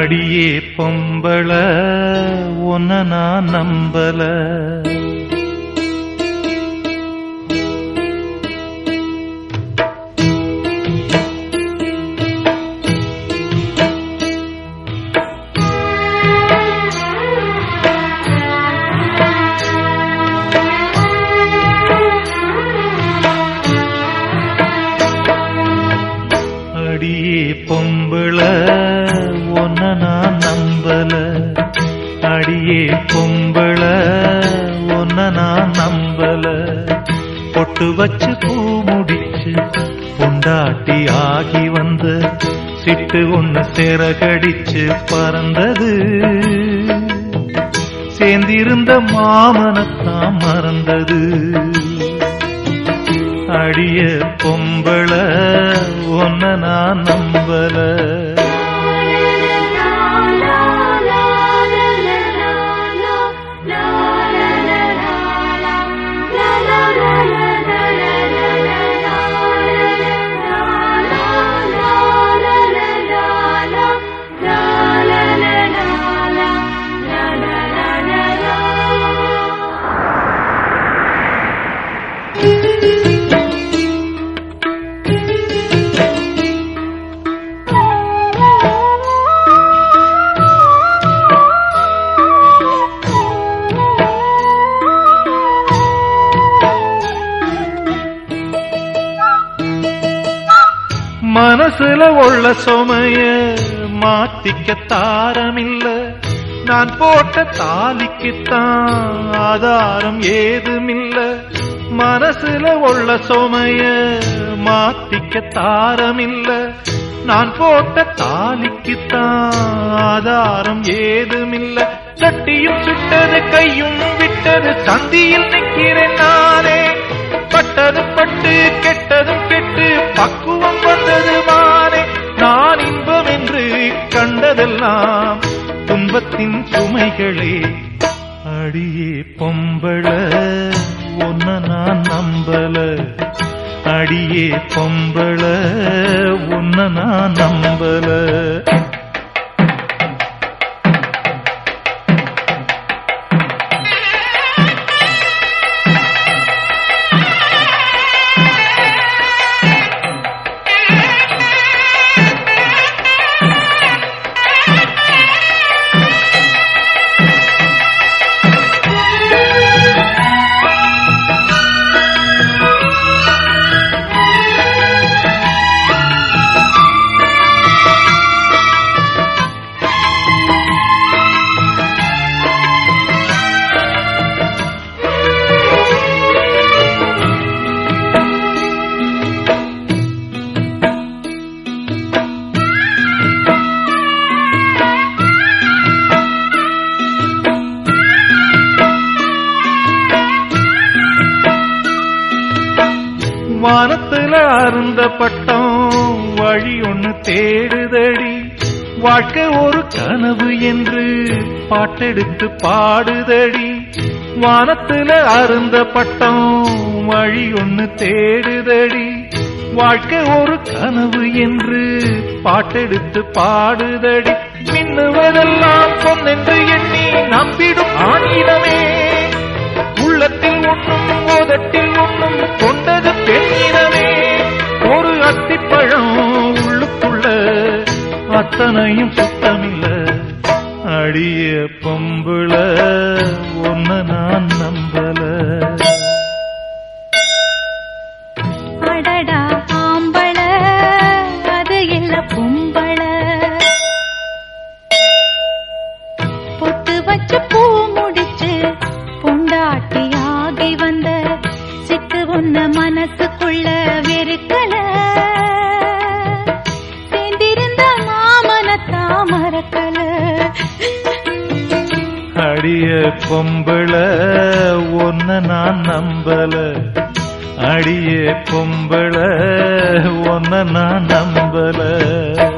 அடியே பொம்பள உன்ன நான் நம்பல அடியே பொம்பள உன்ன நான் நம்பல அடியே பொம்பள உன்ன நான் நம்பல பொட்டு வச்சு பூ முடிச்சு பொண்டாட்டி ஆகி வந்த சிட்டு ஒண்ணு சிறகடிச்சு பறந்தது சேர்ந்திருந்த மாமனத்தான் மறந்தது அடிய பொம்பள ஒன்ன நான் நம்பல மனசுல உள்ள சுமைய மாத்திக்க தாரமில்ல நான் போட்ட தாலிக்குத்தான் ஆதாரம் ஏதுமில்ல மனசுல உள்ள சுமைய மாத்திக்க தாரமில்ல நான் போட்ட தாலிக்குத்தான் ஆதாரம் ஏதுமில்ல சட்டியும் சுட்டது கையும் விட்டது சந்தியில் நிற்கிறேன் நானே பட்டது பட்டு கெட்டதும் கெட்டு பக்குவம் வந்தது மானே நான் இன்பம் என்று கண்டதெல்லாம் துன்பத்தின் சுமைகளே அடியே பொம்பள ஒன்ன நான் நம்பல அடியே பொம்பள உன்ன நான் நம்பல வானத்துல அருந்த பட்டம் வழி ஒண்ணு தேடுதடி வாழ்க்கை ஒரு கனவு என்று பாட்டெடுத்து பாடுதடி வானத்துல அருந்த பட்டம் வழி ஒண்ணு தேடுதடி வாழ்க்கை ஒரு கனவு என்று பாட்டெடுத்து பாடுதடி மின்னுவதெல்லாம் பொன்னென்று எண்ணி நம்பிடும் ஆணிடமே உள்ளத்தில் ஒன்றும் மோதட்டில் ஒன்றும் கொண்டது பெண்ணினமே ஒரு அத்திப்பழம் உள்ளுக்குள்ள அத்தனையும் சுத்தமில்ல அடிய பொம்புள ஒன்ன நான் நம்பல அடடா ஆம்பள அது இல்ல பொம்பள பொட்டு வச்சு பூ முடிச்சு பொண்டாட்டி ஆகி வந்த சிட்டு ஒன்ன மனசுக்குள்ள வெறுக்கல சேர்ந்திருந்த மாமனத்தா மறக்கல அடிய பொம்பள ஒன்ன நான் நம்பல அடிய பொம்பள ஒன்ன நான் நம்பல